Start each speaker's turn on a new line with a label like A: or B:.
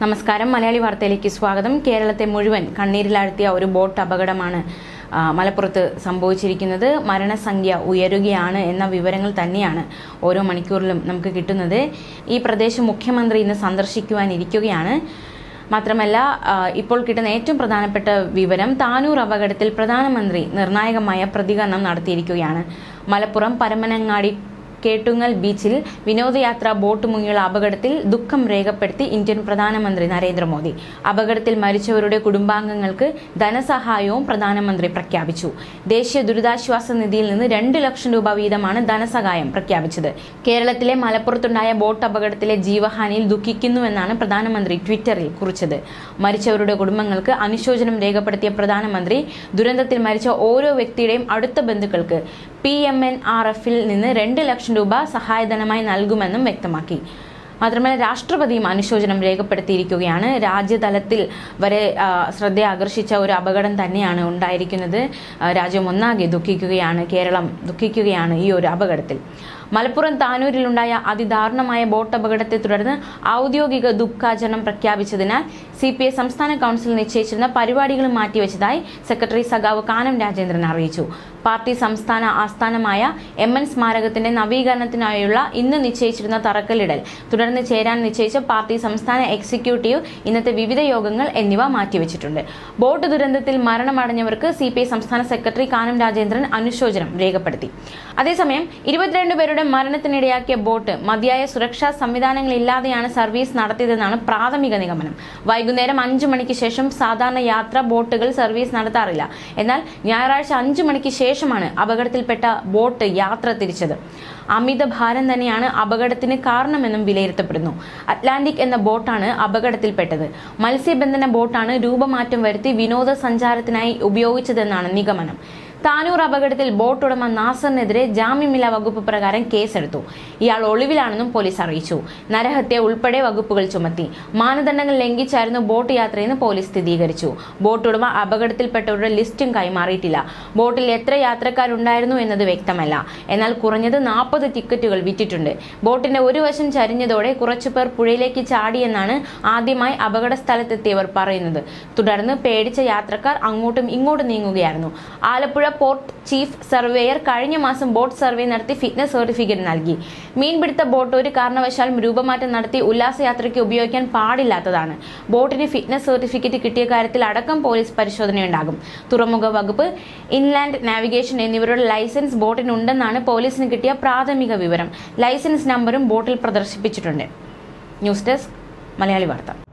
A: നമസ്കാരം മലയാളി വാർത്തയിലേക്ക് സ്വാഗതം കേരളത്തെ മുഴുവൻ കണ്ണീരിലാഴ്ത്തിയ ഒരു ബോട്ട് അപകടമാണ് ആ, മലപ്പുറത്ത് സംഭവിച്ചിരിക്കുന്നത് മരണസംഖ്യ ഉയരുകയാണ് എന്ന വിവരങ്ങൾ തന്നെയാണ് ഓരോ മണിക്കൂറിലും നമുക്ക് കിട്ടുന്നത് ഈ പ്രദേശം മുഖ്യമന്ത്രി ഇന്ന് സന്ദർശിക്കുവാനിരിക്കുകയാണ് മാത്രമല്ല ആ, ഇപ്പോൾ കിട്ടുന്ന ഏറ്റവും പ്രധാനപ്പെട്ട വിവരം താനൂർ അപകടത്തിൽ പ്രധാനമന്ത്രി നിർണായകമായ പ്രതികരണം നടത്തിയിരിക്കുകയാണ് മലപ്പുറം പരമനങ്ങാടി കേട്ടുങ്ങൽ ബീച്ചിൽ വിനോദയാത്ര ബോട്ട് മുങ്ങിയുള്ള അപകടത്തിൽ ദുഃഖം രേഖപ്പെടുത്തി ഇന്ത്യൻ പ്രധാനമന്ത്രി നരേന്ദ്രമോദി അപകടത്തിൽ മരിച്ചവരുടെ കുടുംബാംഗങ്ങൾക്ക് ധനസഹായവും പ്രധാനമന്ത്രി പ്രഖ്യാപിച്ചു ദേശീയ ദുരിതാശ്വാസ നിധിയിൽ നിന്ന് രണ്ട് ലക്ഷം രൂപ വീതമാണ് ധനസഹായം പ്രഖ്യാപിച്ചത് കേരളത്തിലെ മലപ്പുറത്തുണ്ടായ ബോട്ട് അപകടത്തിലെ ജീവഹാനിയിൽ ദുഃഖിക്കുന്നുവെന്നാണ് പ്രധാനമന്ത്രി ട്വിറ്ററിൽ കുറിച്ചത് മരിച്ചവരുടെ കുടുംബങ്ങൾക്ക് അനുശോചനം രേഖപ്പെടുത്തിയ പ്രധാനമന്ത്രി ദുരന്തത്തിൽ മരിച്ച ഓരോ വ്യക്തിയുടെയും അടുത്ത ബന്ധുക്കൾക്ക് പി എം എൻ ആർ എഫിൽ നിന്ന് രണ്ട് ലക്ഷം രൂപ സഹായധനമായി നൽകുമെന്നും വ്യക്തമാക്കി മാത്രമല്ല രാഷ്ട്രപതിയും അനുശോചനം രേഖപ്പെടുത്തിയിരിക്കുകയാണ് രാജ്യതലത്തിൽ വരെ ആ, ശ്രദ്ധ ആകർഷിച്ച ഒരു അപകടം തന്നെയാണ് ഉണ്ടായിരിക്കുന്നത് ആ, രാജ്യം ഒന്നാകെ ദുഃഖിക്കുകയാണ് കേരളം ദുഃഖിക്കുകയാണ് ഈ ഒരു അപകടത്തിൽ മലപ്പുറം താനൂരിലുണ്ടായ അതിദാരുണമായ ബോട്ട് അപകടത്തെ തുടർന്ന് ഔദ്യോഗിക ദുഃഖാചരണം പ്രഖ്യാപിച്ചതിനാൽ സി പി ഐ സംസ്ഥാന കൗൺസിൽ നിശ്ചയിച്ചിരുന്ന പരിപാടികൾ മാറ്റിവെച്ചതായി സെക്രട്ടറി സഖാവ് കാനം രാജേന്ദ്രൻ അറിയിച്ചു പാർട്ടി സംസ്ഥാന ആസ്ഥാനമായ എം എൻ സ്മാരകത്തിന്റെ നവീകരണത്തിനായുള്ള ഇന്ന് നിശ്ചയിച്ചിരുന്ന തറക്കല്ലിടൽ തുടർന്ന് ചേരാൻ നിശ്ചയിച്ച പാർട്ടി സംസ്ഥാന എക്സിക്യൂട്ടീവ് ഇന്നത്തെ വിവിധ യോഗങ്ങൾ എന്നിവ മാറ്റിവെച്ചിട്ടുണ്ട് ബോട്ട് ദുരന്തത്തിൽ മരണമടഞ്ഞവർക്ക് സി പി ഐ സംസ്ഥാന സെക്രട്ടറി കാനം രാജേന്ദ്രൻ അനുശോചനം രേഖപ്പെടുത്തി അതേസമയം ഇരുപത്തിരണ്ട് പേരുടെ മരണത്തിനിടയാക്കിയ ബോട്ട് മതിയായ സുരക്ഷാ സംവിധാനങ്ങളില്ലാതെയാണ് സർവീസ് നടത്തിയതെന്നാണ് പ്രാഥമിക നിഗമനം വൈകുന്നേരം അഞ്ചു മണിക്ക് ശേഷം സാധാരണ യാത്ര ബോട്ടുകൾ സർവീസ് നടത്താറില്ല എന്നാൽ ഞായറാഴ്ച അഞ്ചു മണിക്ക് ശേഷമാണ് അപകടത്തിൽപ്പെട്ട ബോട്ട് യാത്ര തിരിച്ചത് അമിത ഭാരം തന്നെയാണ് അപകടത്തിന് കാരണമെന്നും വിലയിരുത്തപ്പെടുന്നു അറ്റ്ലാന്റിക് എന്ന ബോട്ടാണ് അപകടത്തിൽപ്പെട്ടത് മത്സ്യബന്ധന ബോട്ടാണ് രൂപമാറ്റം വരുത്തി വിനോദസഞ്ചാരത്തിനായി ഉപയോഗിച്ചതെന്നാണ് നിഗമനം താനൂർ അപകടത്തിൽ ബോട്ട് ഉടമ നാസറിനെതിരെ ജാമ്യമില്ലാ വകുപ്പ് പ്രകാരം കേസെടുത്തു ഇയാൾ ഒളിവിലാണെന്നും പോലീസ് അറിയിച്ചു നരഹത്യ ഉൾപ്പെടെ വകുപ്പുകൾ ചുമത്തി മാനദണ്ഡങ്ങൾ ലംഘിച്ചായിരുന്നു ബോട്ട് യാത്രയെന്ന് പോലീസ് സ്ഥിരീകരിച്ചു ബോട്ട് ഉടമ അപകടത്തിൽപ്പെട്ടവരുടെ ലിസ്റ്റും കൈമാറിയിട്ടില്ല ബോട്ടിൽ എത്ര യാത്രക്കാരുണ്ടായിരുന്നു എന്നത് വ്യക്തമല്ല എന്നാൽ കുറഞ്ഞത് നാൽപ്പത് ടിക്കറ്റുകൾ വിറ്റിട്ടുണ്ട് ബോട്ടിന്റെ ഒരു വശം ചരിഞ്ഞതോടെ കുറച്ചുപേർ പുഴയിലേക്ക് ചാടിയെന്നാണ് ആദ്യമായി അപകട സ്ഥലത്തെത്തിയവർ പറയുന്നത് തുടർന്ന് പേടിച്ച യാത്രക്കാർ അങ്ങോട്ടും ഇങ്ങോട്ടും നീങ്ങുകയായിരുന്നു ആലപ്പുഴ പോർട്ട് ചീഫ് സർവേയർ കഴിഞ്ഞ മാസം ബോട്ട് സർവേ നടത്തി ഫിറ്റ്നസ് സർട്ടിഫിക്കറ്റ് നൽകി മീൻപിടുത്ത ബോട്ട് ഒരു കാരണവശാലും രൂപമാറ്റം നടത്തി ഉല്ലാസയാത്രയ്ക്ക് ഉപയോഗിക്കാൻ പാടില്ലാത്തതാണ് ബോട്ടിന് ഫിറ്റ്നസ് സർട്ടിഫിക്കറ്റ് കിട്ടിയ കാര്യത്തിൽ അടക്കം പോലീസ് പരിശോധനയുണ്ടാകും തുറമുഖ വകുപ്പ് ഇൻലാൻഡ് നാവിഗേഷൻ എന്നിവരുടെ ലൈസൻസ് ബോട്ടിനുണ്ടെന്നാണ് പോലീസിന് കിട്ടിയ പ്രാഥമിക വിവരം ലൈസൻസ് നമ്പറും ബോട്ടിൽ പ്രദർശിപ്പിച്ചിട്ടുണ്ട് ന്യൂസ് ഡെസ്ക് മലയാളി വാർത്ത